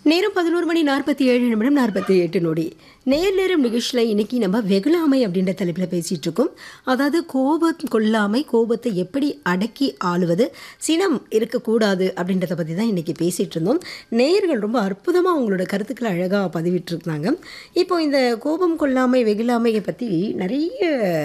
நேரம் பதினோரு மணி நாற்பத்தி ஏழு நிமிடம் நாற்பத்தி எட்டு நொடி நேர் நேரம் நிகழ்ச்சியில் இன்னைக்கு நம்ம வெகுளாமை அப்படின்ற தலைப்பில் பேசிகிட்டு இருக்கோம் அதாவது கோபம் கொள்ளாமை கோபத்தை எப்படி அடக்கி ஆளுவது சினம் இருக்கக்கூடாது அப்படின்றத பற்றி தான் இன்றைக்கி பேசிகிட்டு இருந்தோம் நேயர்கள் ரொம்ப அற்புதமாக அவங்களோட கருத்துக்களை அழகாக பதிவிட்டிருந்தாங்க இப்போ இந்த கோபம் கொள்ளாமை வெகுளாமையை பற்றி நிறைய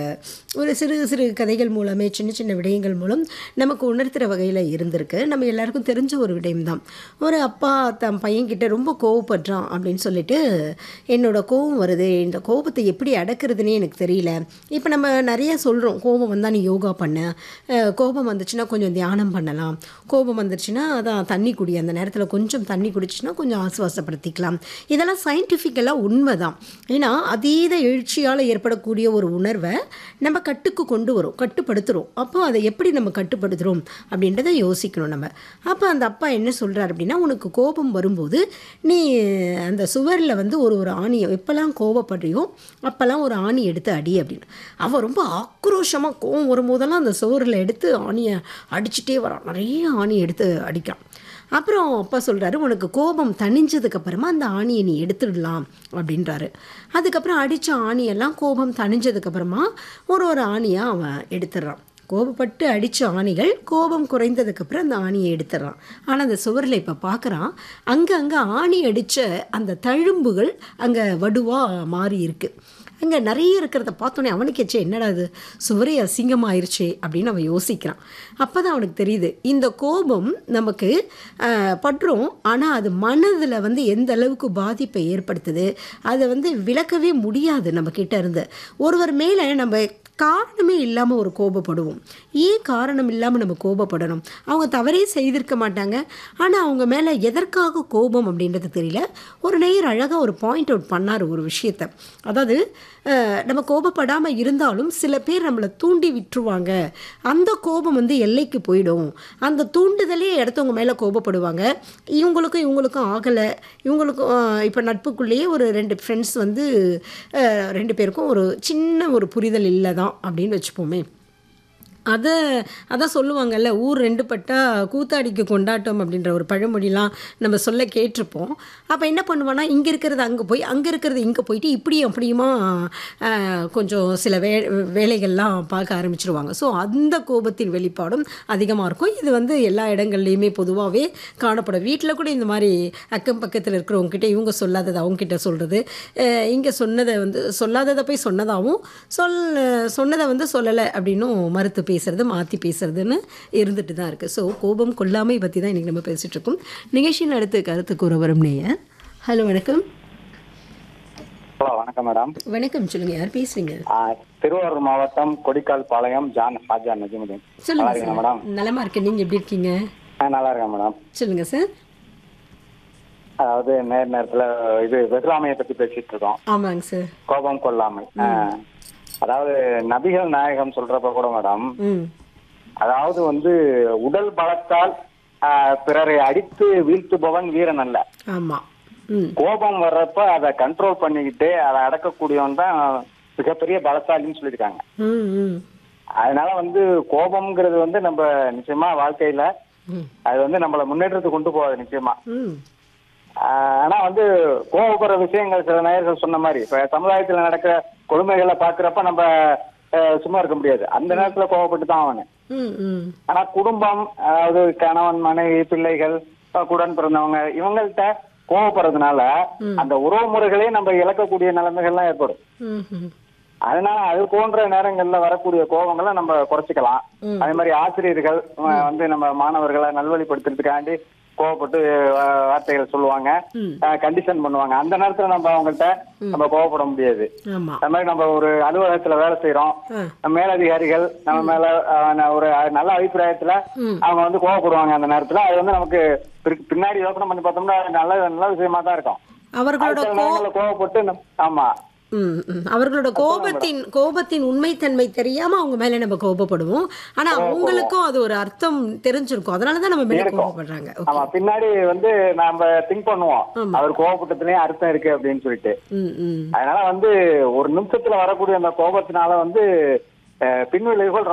ஒரு சிறு சிறு கதைகள் மூலமே சின்ன சின்ன விடயங்கள் மூலம் நமக்கு உணர்த்துகிற வகையில் இருந்திருக்கு நம்ம எல்லாருக்கும் தெரிஞ்ச ஒரு விடயம் தான் ஒரு அப்பா தன் பையன்கிட்ட ரொம்ப கோவப்படுறான் அப்படின்னு சொல்லிட்டு என்னோட கோபம் வருது இந்த கோபத்தை எப்படி அடக்கிறதுனே எனக்கு தெரியல இப்போ நம்ம நிறைய சொல்கிறோம் கோபம் வந்தால் நீ யோகா பண்ணு அஹ் கோபம் வந்துச்சுன்னா கொஞ்சம் தியானம் பண்ணலாம் கோபம் வந்துருச்சுன்னா அதான் தண்ணி குடி அந்த நேரத்தில் கொஞ்சம் தண்ணி குடிச்சுன்னா கொஞ்சம் ஆசுவாசப்படுத்திக்கலாம் இதெல்லாம் சயின்டிஃபிக்கலாக உண்மை தான் ஏன்னா அதீத எழுச்சியால் ஏற்படக்கூடிய ஒரு உணர்வை நம்ம கட்டுக்கு கொண்டு வரும் கட்டுப்படுத்துகிறோம் அப்போ அதை எப்படி நம்ம கட்டுப்படுத்துகிறோம் அப்படின்றத யோசிக்கணும் நம்ம அப்போ அந்த அப்பா என்ன சொல்கிறார் அப்படின்னா உனக்கு கோபம் வரும்போது நீ அந்த சுவரில் வந்து ஒரு ஒரு ஆணியை எப்போல்லாம் கோபப்படுறியோ அப்போல்லாம் ஒரு ஆணி எடுத்து அடி அப்படின்னு அவன் ரொம்ப ஆக்ரோஷமாக கோவம் வரும்போதெல்லாம் அந்த சுவரில் எடுத்து ஆணியை அடிச்சுட்டே வரான் நிறைய ஆணி எடுத்து அடிக்கான் அப்புறம் அப்பா சொல்கிறாரு உனக்கு கோபம் தணிஞ்சதுக்கு அப்புறமா அந்த ஆணியை நீ எடுத்துடலாம் அப்படின்றாரு அதுக்கப்புறம் அடித்த ஆணியெல்லாம் கோபம் தணிஞ்சதுக்கு அப்புறமா ஒரு ஒரு ஆணியாக அவன் எடுத்துடுறான் கோபப்பட்டு அடித்த ஆணிகள் கோபம் குறைந்ததுக்கப்புறம் அந்த ஆணியை எடுத்துடுறான் ஆனால் அந்த சுவரில் இப்போ பார்க்குறான் அங்கே அங்கே ஆணி அடித்த அந்த தழும்புகள் அங்கே வடுவாக மாறி இருக்கு அங்கே நிறைய இருக்கிறத பார்த்தோன்னே அவனுக்கு எச்சே என்னடா இது சுவரே அசிங்கமாயிருச்சே அப்படின்னு அவன் யோசிக்கிறான் அப்போ தான் அவனுக்கு தெரியுது இந்த கோபம் நமக்கு ஆஹ், படுறோம் ஆனால் அது மனதில் வந்து எந்த அளவுக்கு பாதிப்பை ஏற்படுத்துது அதை வந்து விளக்கவே முடியாது நம்ம கிட்ட இருந்து ஒருவர் மேலே நம்ம காரணமே இல்லாமல் ஒரு கோபப்படுவோம் ஏன் காரணம் இல்லாமல் நம்ம கோபப்படணும் அவங்க தவறே செய்திருக்க மாட்டாங்க ஆனால் அவங்க மேலே எதற்காக கோபம் அப்படின்றது தெரியல ஒரு நேயர் அழகாக ஒரு பாயிண்ட் அவுட் பண்ணார் ஒரு விஷயத்த அதாவது அஹ், நம்ம கோபப்படாமல் இருந்தாலும் சில பேர் நம்மளை தூண்டி விட்டுருவாங்க அந்த கோபம் வந்து எல்லைக்கு போயிடும் அந்த தூண்டுதலே அடுத்தவங்க மேலே கோபப்படுவாங்க இவங்களுக்கும் இவங்களுக்கும் ஆகலை இவங்களுக்கும் இப்போ நட்புக்குள்ளேயே ஒரு ரெண்டு ஃப்ரெண்ட்ஸ் வந்து அஹ், ரெண்டு பேருக்கும் ஒரு சின்ன ஒரு புரிதல் இல்லை தான் அப்படின்னு வச்சுப்போமே அதை அதான் சொல்லுவாங்கல்ல ஊர் ரெண்டு பட்டா கூத்தாடிக்கு கொண்டாட்டம் அப்படின்ற ஒரு பழமொழிலாம் நம்ம சொல்ல கேட்டிருப்போம் அப்போ என்ன பண்ணுவான்னா இங்கே இருக்கிறது அங்கே போய் அங்கே இருக்கிறது இங்கே போயிட்டு இப்படியும் அப்படியுமா ஆஹ், கொஞ்சம் சில வே வேலைகள்லாம் பார்க்க ஆரம்பிச்சிருவாங்க ஸோ அந்த கோபத்தின் வெளிப்பாடும் அதிகமாக இருக்கும் இது வந்து எல்லா இடங்கள்லையுமே பொதுவாகவே காணப்படும் வீட்டில் கூட இந்த மாதிரி அக்கம் பக்கத்தில் இருக்கிறவங்ககிட்ட இவங்க சொல்லாததை அவங்ககிட்ட சொல்கிறது இங்கே சொன்னதை வந்து சொல்லாததை போய் சொன்னதாகவும் சொல் சொன்னதை வந்து சொல்லலை அப்படின்னும் மறுத்து பேசுறது மாற்றி பேசுறதுன்னு இருந்துட்டு தான் இருக்குது ஸோ கோபம் கொள்ளாமை பற்றி தான் இன்றைக்கி நம்ம பேசிகிட்டு இருக்கோம் நிகழ்ச்சியில் அடுத்து கருத்து கூற வரும் நேயர் ஹலோ வணக்கம் ஹலோ வணக்கம் மேடம் வணக்கம் சொல்லுங்கள் யார் பேசுகிறீங்க ஆ, திருவாரூர் மாவட்டம் கொடிக்கால் பாளையம் ஜான் ஹாஜா நஜிமுதீன் நல்லா சொல்லுங்கள் இருக்கீங்க மேடம் சார் நலமா இருக்கேன் நீங்கள் எப்படி இருக்கீங்க ஆ, நல்லா இருக்கேன் மேடம் சொல்லுங்கள் சார் அதாவது நேர் நேரத்துல இது வெகுளாமையை பத்தி பேசிட்டு இருக்கோம் ஆமாங்க சார் கோபம் கொள்ளாமை ஆ. அதாவது நபிகள் நாயகம் சொல்றப்ப கூட மேடம் ம் அதாவது வந்து உடல் பலத்தால் ஆ, பிறரை அடித்து வீழ்த்துபவன் வீரன் அல்ல ஆமாம் ம் கோபம் வர்றப்ப அதை கண்ட்ரோல் பண்ணிக்கிட்டு அதை அடக்கக்கூடியவன் தான் மிகப்பெரிய பலசாலின்னு சொல்லியிருக்காங்க ம் ம் அதனால வந்து கோபம்ங்கிறது வந்து நம்ம நிச்சயமா வாழ்க்கையில ம் அது வந்து நம்மள முன்னேற்றத்துக்கு கொண்டு போகாது நிச்சயமா ம் ஆஹ் ஆனா வந்து கோவப்படுற விஷயங்கள் சில நேயர்கள் சொன்ன மாதிரி இப்ப சமுதாயத்துல நடக்கிற கொடுமைகளை பாக்குறப்ப நம்ம ஆஹ் சும்மா இருக்க முடியாது அந்த நேரத்துல கோவப்பட்டு தான் ஆகணும் ம் ம் ஆனா குடும்பம் அதாவது கணவன் மனைவி பிள்ளைகள் அஹ் உடன் பிறந்தவங்க இவங்கள்ட்ட கோவப்படுறதுனால அந்த உறவு முறைகளே நம்ம இழக்கக்கூடிய நிலைமைகள்லாம் ஏற்படும் ம் ம் அதனால அது போன்ற நேரங்கள்ல வரக்கூடிய கோபங்களை நம்ம குறைச்சிக்கலாம் அதே மாதிரி ஆசிரியர்கள் அஹ் வந்து நம்ம மாணவர்களை நல்வழிப்படுத்துறதுக்காண்டி கோவப்பட்டு அஹ், வார்த்தைகள் சொல்லுவாங்க ம். கண்டிஷன் பண்ணுவாங்க அந்த நேரத்துல நம்ம அவங்கள்ட்ட நம்ம கோவப்பட முடியாது ஆமாம் அது மாதிரி நம்ம ஒரு அலுவலகத்துல வேலை செய்யறோம் ஆ மேலதிகாரிகள் நம்ம மேல அஹ், ந- ஒரு நல்ல அபிப்பிராயத்துல ம். அவங்க வந்து கோவப்படுவாங்க அந்த நேரத்துல அது வந்து நமக்கு பிறகு- பின்னாடி யோசனை பண்ணி பார்த்தோம்னா அது நல்ல நல்ல விஷயமா தான் இருக்கும் அவர்களோட அடுத்த நேரங்கள்ல கோவப்பட்டு நம்ம- ஆமா ம், ம். அவர்களோட கோபத்தின் கோபத்தின் உண்மைத்தன்மை தெரியாம அவங்க மேல நம்ம கோபப்படுவோம் ஆனா அவங்களுக்கும் அது ஒரு அர்த்தம் தெரிஞ்சிருக்கும் அதனால தான் நம்ம மேல இருக்கும். கோபப்படுறாங்க ஓகே. ஆமா பின்னாடி வந்து நாம திங்க் பண்ணுவோம் ஆமா. அவர் கோவப்பட்டதுலயே அர்த்தம் இருக்கு அப்படின்னு சொல்லிட்டு ம் ம் அதனால வந்து ஒரு நிமிஷத்துல வரக்கூடிய அந்த கோபத்தினால வந்து அஹ், பின்விளைவுகள்